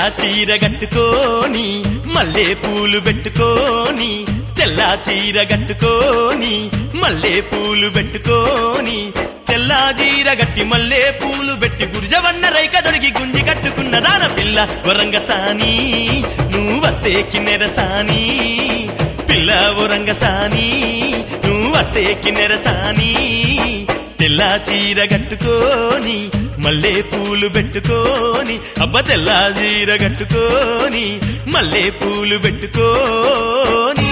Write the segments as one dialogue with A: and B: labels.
A: చీర కట్టుకోని మల్లె పూలు పెట్టుకోని తెల్ల చీర కట్టుకోని మల్లె పూలు పెట్టుకోని తెల్ల చీర గట్టి మల్లె పూలు పెట్టి గురిజవన్న రైక దొరికి గుంజి కట్టుకున్న దాన పిల్ల వరంగసాని నువ్వు వస్తే కిన్నెరసాని పిల్ల వరంగసాని నువ్వు వస్తే కిన్నెరసాని తెల్ల చీర కట్టుకోని మల్లె పూలు పెట్టుకోని అబ్బ తెల్ల చీర కట్టుకోని మల్లె పూలు పెట్టుకోని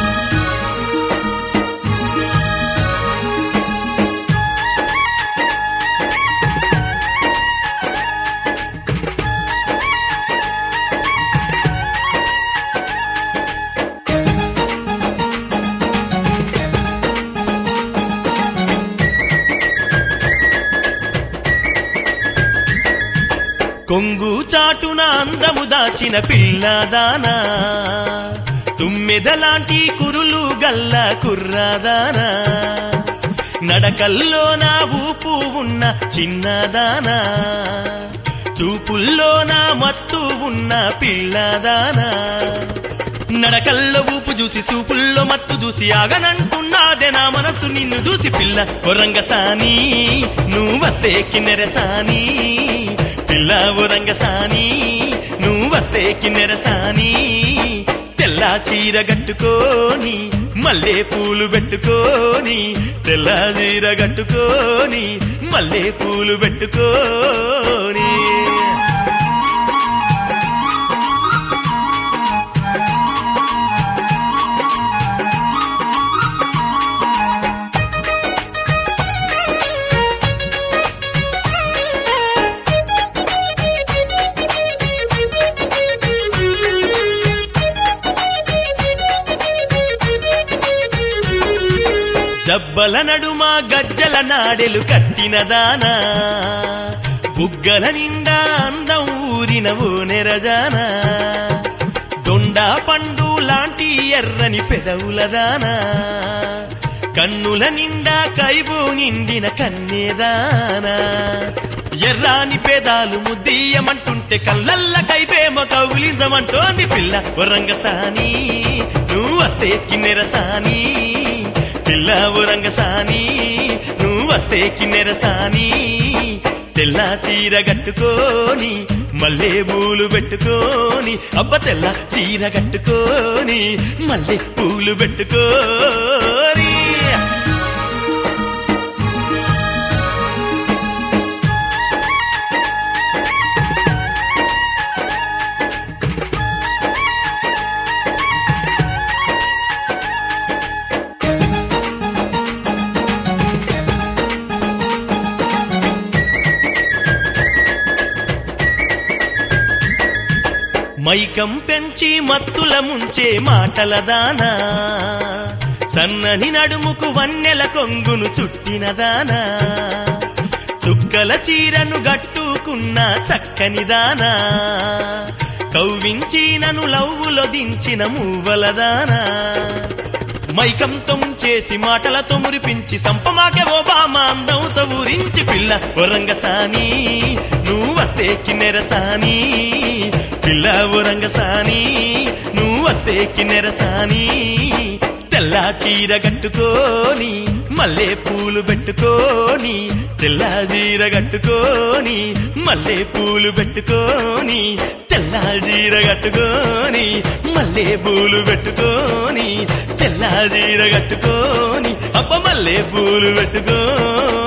A: కొంగు చాటున అందము దాచిన పిల్లదానా తుమ్మెదలాంటి కురులు గల్ల కుర్రాదానా నడకల్లో నా ఊపు ఉన్న చిన్నదానా చూపుల్లో నా మత్తు ఉన్న పిల్లదానా నడకల్లో ఊపు చూసి సూపుల్లో మత్తు చూసి ఆగనంటున్నాదే నా మనసు నిన్ను చూసి పిల్ల ఒరంగసాని నువ్వు వస్తే కిన్నెరసాని పిల్ల ఒరంగసాని నువ్వు వస్తే కిన్నెరసాని తెల్ల చీర కట్టుకోని మల్లె పూలు పెట్టుకోని తెల్ల చీర కట్టుకోని మల్లె పూలు పెట్టుకోని జబ్బల నడుమ గజ్జల నాడెలు కట్టిన దానా బుగ్గల నిండా అందం ఊరిన ఓ నెరజానా దొండా పండు లాంటి ఎర్రని పెదవుల దానా కన్నుల నిండా కైబు నిండిన కన్నేదానా ఎర్రాని పేదాలు ముద్దీయమంటుంటే కళ్ళల్ల కైపేమ కౌలించమంటోంది పిల్ల ఒరంగసాని నువ్వు వస్తే కిన్నెరసాని పిల్ల ఒరంగసాని నువ్వు వస్తే కిన్నెరసాని తెల్ల చీర కట్టుకోని మల్లె పూలు పెట్టుకోని అబ్బ తెల్ల చీర కట్టుకోని మల్లె పూలు పెట్టుకోని మైకం పెంచి మత్తుల ముంచే మాటల దానా సన్నని నడుముకు వన్నెల కొంగును చుట్టిన దానా చుక్కల చీరను గట్టుకున్న చక్కని దానా కవ్వించి నను లవ్వులో దించిన మూవల దానా మైకంతో ముంచేసి మాటలతో మురిపించి సంపమాకే ఓ బామ అందంతో ఊరించి పిల్ల ఒరంగసాని నువ్వు వస్తే కిన్నెరసాని పిల్ల ఒరంగసాని నువ్వు వస్తే కిన్నెరసాని తెల్ల చీర కట్టుకోని మల్లె పూలు పెట్టుకోని తెల్ల చీర కట్టుకోని మల్లె పూలు పెట్టుకోని తెల్ల చీర కట్టుకోని మల్లె పూలు పెట్టుకోని తెల్ల చీర కట్టుకోని అబ్బ మల్లె పూలు పెట్టుకోని